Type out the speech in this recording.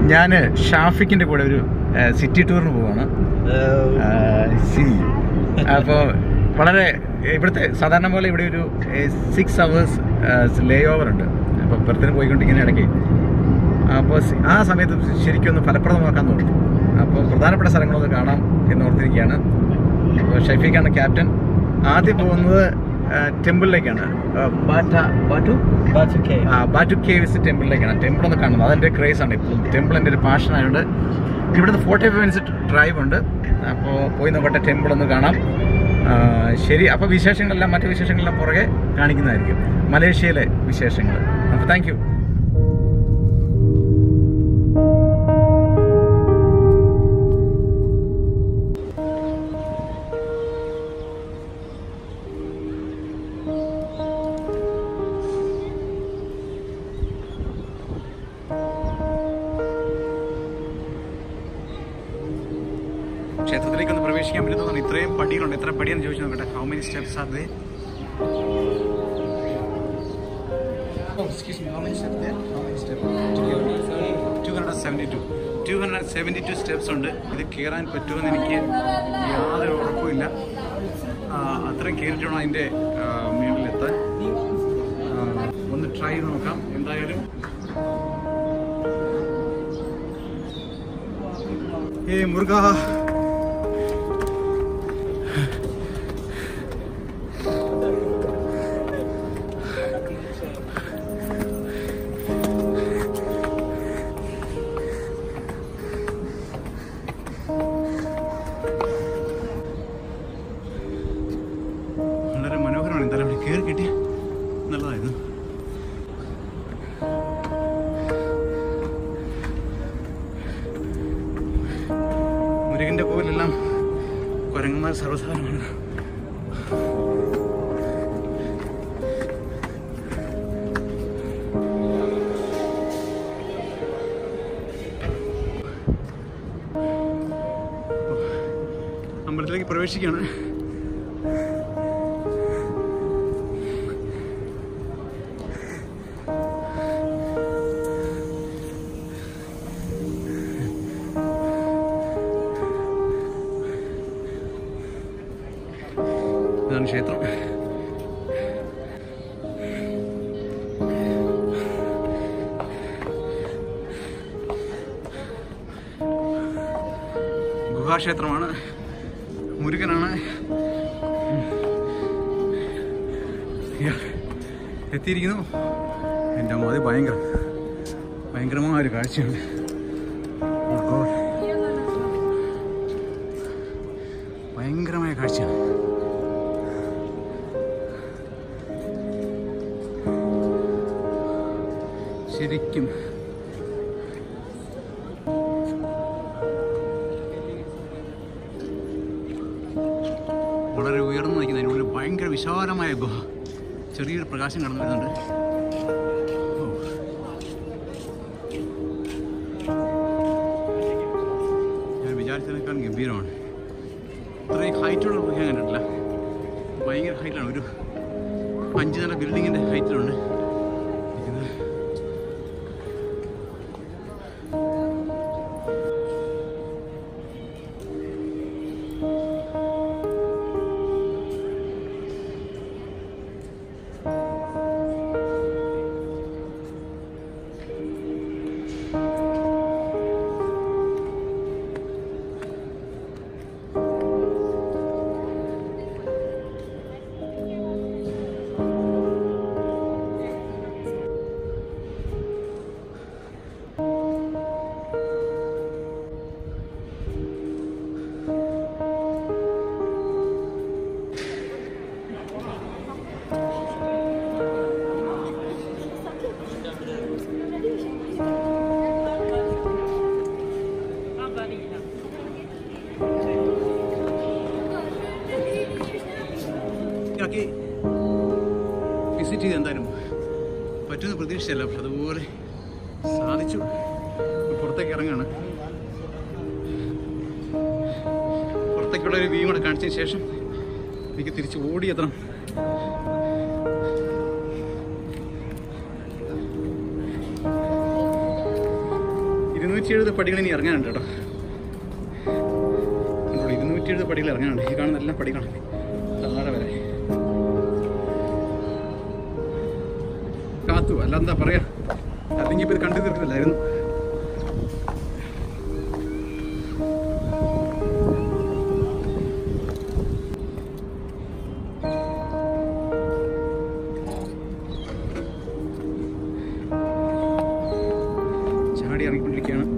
ഞാൻ ഷാഫിക്കിന്റെ കൂടെ ഒരു സിറ്റി ടൂറിന് പോവാണ് സി അപ്പോൾ വളരെ ഇവിടുത്തെ സാധാരണ പോലെ ഇവിടെ ഒരു സിക്സ് അവേഴ്സ് ലേ ഓവർ ഉണ്ട് അപ്പോൾ പെർത്തിന് പോയിക്കൊണ്ടിരിക്കുന്ന ഇടയ്ക്ക് അപ്പോൾ ആ സമയത്ത് ശരിക്കും ഒന്ന് ഫലപ്രദമാക്കാൻ തോന്നി അപ്പോൾ പ്രധാനപ്പെട്ട സ്ഥലങ്ങളൊന്ന് കാണാം എന്ന് ഓർത്തിരിക്കുകയാണ് അപ്പോൾ ഷഫീഖാണ് ക്യാപ്റ്റൻ ആദ്യം പോകുന്നത് ടെമ്പിളിലേക്കാണ് ബാറ്റ ബാറ്റു Batu Cave. ആ ബാറ്റു കേവ്സ് ടെമ്പിളിലേക്കാണ് ടെമ്പിൾ ഒന്ന് കാണുന്നത് അതെൻ്റെ ക്രേസ് ആണ് ഇപ്പോഴും ടെമ്പിൾ എൻ്റെ ഒരു പാഷൻ ആയതുകൊണ്ട് ഇവിടുന്ന് ഫോർട്ടി ഫൈവ് മിനിറ്റ്സ് ഡ്രൈവ് ഉണ്ട് അപ്പോൾ പോയി നോക്കട്ടെ ടെമ്പിൾ ഒന്ന് കാണാം ആ, ശരി അപ്പോൾ വിശേഷങ്ങളെല്ലാം മറ്റു വിശേഷങ്ങളെല്ലാം പുറകെ കാണിക്കുന്നതായിരിക്കും മലേഷ്യയിലെ വിശേഷങ്ങൾ അപ്പോൾ താങ്ക് യു ക്ഷേത്രത്തിലേക്ക് ഒന്ന് പ്രവേശിക്കാൻ പറ്റുന്ന ഇത്രയും പടികളുണ്ട് എത്ര പടിയാന്ന് ചോദിച്ചു നോക്കട്ടെ how many steps are there excuse me, how many steps there? How many steps? 272. 272 steps ഉണ്ട് ഇത് കയറാൻ പറ്റുമെന്ന് എനിക്ക് യാതൊരു ഉറപ്പുമില്ല ആ, അത്രയും കയറിയിട്ട് വേണം അതിൻ്റെ മുകളിലെത്താൻ ആ, ഒന്ന് ട്രൈ ചെയ്ത് നോക്കാം എന്തായാലും ഏ മുരുക വളരെ മനോഹരമാണ് എന്തായാലും അവിടെ കയറി കിട്ടിയ നല്ലതായിരുന്നു മുരുകന്റെ കോവിലെല്ലാം കുരങ്ങന്മാർ സർവ്വസാധാരണമാണ് അമ്പലത്തിലേക്ക് പ്രവേശിക്കുകയാണ് ഇതാണ് ക്ഷേത്രം ഗുഹാക്ഷേത്രമാണ് മുരുകനാണ് യ്യ, എത്തിയിരിക്കുന്നു എൻ്റെ മതി ഭയങ്കര ഭയങ്കരമായ ഒരു കാഴ്ചയുണ്ട് Oh God. ഭയങ്കരമായ കാഴ്ചയാണ് ശരിക്കും വളരെ ഉയർന്നു നിൽക്കുന്ന അതിനുള്ളിൽ ഭയങ്കര വിശാലമായ ഗുഹ ചെറിയൊരു പ്രകാശം കടന്നു വരുന്നുണ്ട് ഓ. ഞാൻ വിചാരിച്ചതിനേക്കാൾ ഗംഭീരമാണ് ഇത്രയും ഹൈറ്റുള്ള ഗുഹ ഞാൻ കണ്ടിട്ടില്ല ഭയങ്കര ഹൈറ്റാണ് ഒരു അഞ്ച് നില ബിൽഡിങ്ങിൻ്റെ ഹൈറ്റിലുണ്ട് ഇരിക്കുന്നത് ഇടയ്ക്ക് വിസിറ്റ് ചെയ്ത് എന്തായാലും പറ്റുമെന്ന് പ്രതീക്ഷിച്ചല്ല പക്ഷെ അതുപോലെ സാധിച്ചു പുറത്തേക്ക് ഇറങ്ങാണ് പുറത്തേക്കുള്ള ഒരു വ്യൂ കൂടെ കാണിച്ചതിന് ശേഷം എനിക്ക് തിരിച്ച് ഓടിയെത്തണം ഇരുന്നൂറ്റി എഴുപത് പടികൾ ഇനി ഇറങ്ങാനുണ്ട് കേട്ടോ കണ്ടോളൂ, ഇരുന്നൂറ്റി എഴുപത് പടികൾ ഇറങ്ങാനുണ്ട് ഈ കാണുന്ന എല്ലാം പടികളാണ് താഴെ വരെ കാത്തു അല്ല എന്താ പറയാ അല്ലെങ്കിൽ ഇപ്പൊ ഇത് കണ്ടു തീർക്കുന്നില്ലായിരുന്നു ചാടി ഇറങ്ങിക്കൊണ്ടിരിക്കുകയാണ്